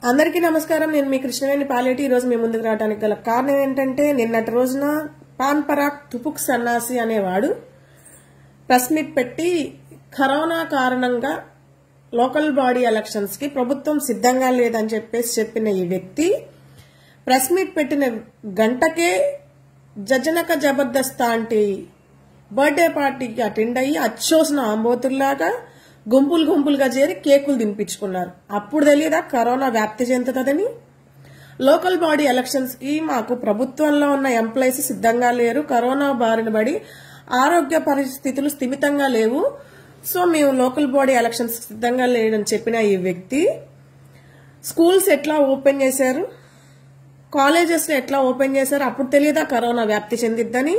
అందరికీ నమస్కారం నేను మీ కృష్ణవేణి పాలేటి ఈరోజు మీ ముందుకు రావడానికి గల కారణం ఏంటంటే నిన్నటి రోజున పాన్ పరాగ్ తుపుక్ సన్నాసి అనేవాడు ప్రెస్ మీట్ పెట్టి కరోనా కారణంగా లోకల్ బాడీ ఎలక్షన్స్ కి ప్రభుత్వం సిద్ధంగా లేదని చెప్పేసి చెప్పిన ఈ వ్యక్తి ప్రెస్ మీట్ పెట్టిన గంటకే జజనక జబర్దస్త్ లాంటి బర్త్డే పార్టీకి అటెండ్ అయ్యి అచ్చోసిన ఆంబోతుల్లాగా గుంపులు గుంపులుగా చేరి కేకులు తినిపించుకున్నారు అప్పుడు తెలియదా కరోనా వ్యాప్తి చెందుతుందని లోకల్ బాడీ ఎలక్షన్స్ కి మాకు ప్రభుత్వంలో ఉన్న ఎంప్లాయీస్ సిద్ధంగా లేరు కరోనా బారిన పడి ఆరోగ్య పరిస్థితులు స్థిమితంగా లేవు సో మేము లోకల్ బాడీ ఎలక్షన్స్ సిద్ధంగా లేదని చెప్పిన ఈ వ్యక్తి స్కూల్స్ ఎట్లా ఓపెన్ చేశారు కాలేజెస్ ఎట్లా ఓపెన్ చేశారు అప్పుడు తెలియదా కరోనా వ్యాప్తి చెందిద్దని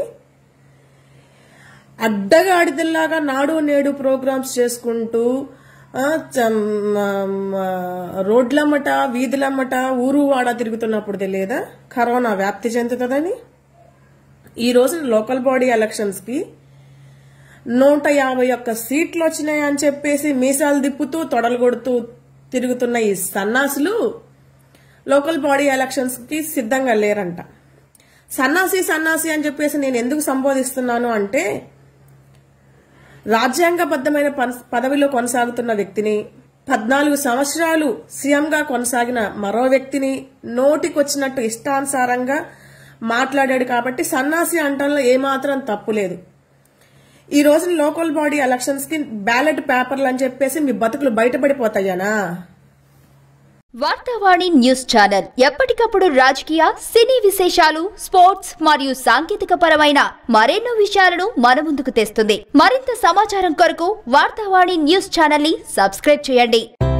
అడ్డగాడిదల్లాగా నాడు నేడు ప్రోగ్రామ్స్ చేసుకుంటూ ఆ, చం- ఆ, రోడ్లమ్మట వీధులమ్మట ఊరు వాడ తిరుగుతున్నప్పుడు తెలియదా కరోనా వ్యాప్తి చెందుతుందని ఈ రోజున లోకల్ బాడీ ఎలక్షన్స్ కి నూట యాభై ఒక్క సీట్లు వచ్చినాయి అని చెప్పేసి మీసాలు తిప్పుతూ తొడలు కొడుతూ తిరుగుతున్న ఈ సన్నాసులు లోకల్ బాడీ ఎలక్షన్స్ కి సిద్ధంగా లేరంట సన్నాసి సన్నాసి అని చెప్పేసి నేను ఎందుకు సంబోధిస్తున్నాను అంటే రాజ్యాంగబద్ధమైన పన్- పదవిలో కొనసాగుతున్న వ్యక్తిని పద్నాలుగు సంవత్సరాలు సీఎంగా కొనసాగిన మరో వ్యక్తిని నోటికొచ్చినట్టు ఇష్టానుసారంగా మాట్లాడాడు కాబట్టి సన్నాసి అంటంలో ఏమాత్రం తప్పు లేదు ఈ రోజు లోకల్ బాడీ ఎలక్షన్స్ కి బ్యాలెట్ పేపర్లు అని చెప్పేసి మీ బతుకులు బయటపడిపోతాయనా వార్తావాణి న్యూస్ ఛానల్ ఎప్పటికప్పుడు రాజకీయ సినీ విశేషాలు స్పోర్ట్స్ మరియు సాంకేతిక పరమైన మరెన్నో విషయాలను మన ముందుకు తెస్తుంది మరింత సమాచారం కొరకు వార్తావాణి న్యూస్ ఛానల్ ని సబ్స్క్రైబ్ చేయండి